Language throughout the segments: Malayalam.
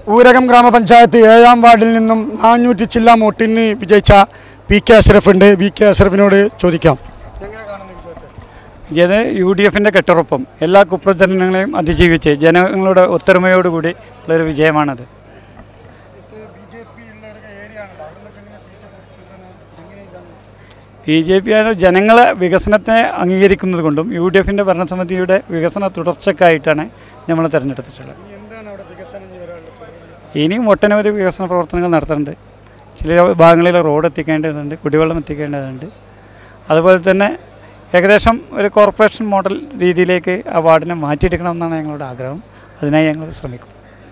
ഊരകം ഗ്രാമപഞ്ചായത്ത് ഏഴാം വാർഡിൽ നിന്നും നാനൂറ്റി ചില്ല വോട്ടിന് വിജയിച്ച പി കെ അഷ്റഫ് ഉണ്ട് വി കെ അഷ്റഫിനോട് ചോദിക്കാം ജന യു ഡി എഫിൻ്റെ കെട്ടുറപ്പും എല്ലാ കുപ്രചരണങ്ങളെയും അതിജീവിച്ച് ജനങ്ങളുടെ ഒത്തൊരുമയോടുകൂടി ഉള്ളൊരു വിജയമാണത് ബി ജെ പി ആണ് ജനങ്ങളെ വികസനത്തെ അംഗീകരിക്കുന്നത് കൊണ്ടും യു ഡി എഫിൻ്റെ ഭരണസമിതിയുടെ വികസന തുടർച്ചയ്ക്കായിട്ടാണ് നമ്മൾ തിരഞ്ഞെടുത്തിട്ടുള്ളത് ഇനിയും ഒട്ടനവധി വികസന പ്രവർത്തനങ്ങൾ നടത്തുന്നുണ്ട് ചില ഭാഗങ്ങളിൽ റോഡ് എത്തിക്കേണ്ടതുണ്ട് കുടിവെള്ളം എത്തിക്കേണ്ടതുണ്ട് അതുപോലെ തന്നെ ഏകദേശം ഒരു കോർപ്പറേഷൻ മോഡൽ രീതിയിലേക്ക് ആ വാർഡിനെ മാറ്റിയെടുക്കണമെന്നാണ് ഞങ്ങളുടെ ആഗ്രഹം അതിനായി ഞങ്ങൾ ശ്രമിക്കും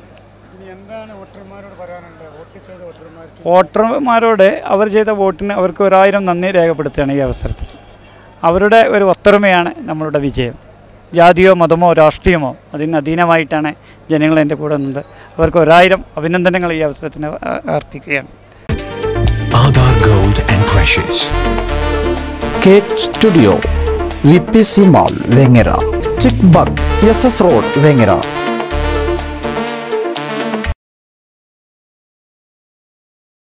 വോട്ടർമാരോട് അവർ ചെയ്ത വോട്ടിന് അവർക്ക് ഒരായിരം നന്ദി രേഖപ്പെടുത്തുകയാണ് ഈ അവസരത്തിൽ അവരുടെ ഒരു ഒത്തൊരുമയാണ് നമ്മളുടെ വിജയം ജാതിയോ മതമോ രാഷ്ട്രീയമോ അതിന് അധീനമായിട്ടാണ് ജനങ്ങൾ എൻ്റെ കൂടെ നിന്നത് അവർക്ക് ഒരായിരം അഭിനന്ദനങ്ങൾ ഈ അവസരത്തിന് അ- അർപ്പിക്കുകയാണ് Aadhar Gold and Precious. കേറ്റ് studio V P C mall Vengara ചിക് ബഗ് എസ് എസ് റോഡ് വെങ്ങര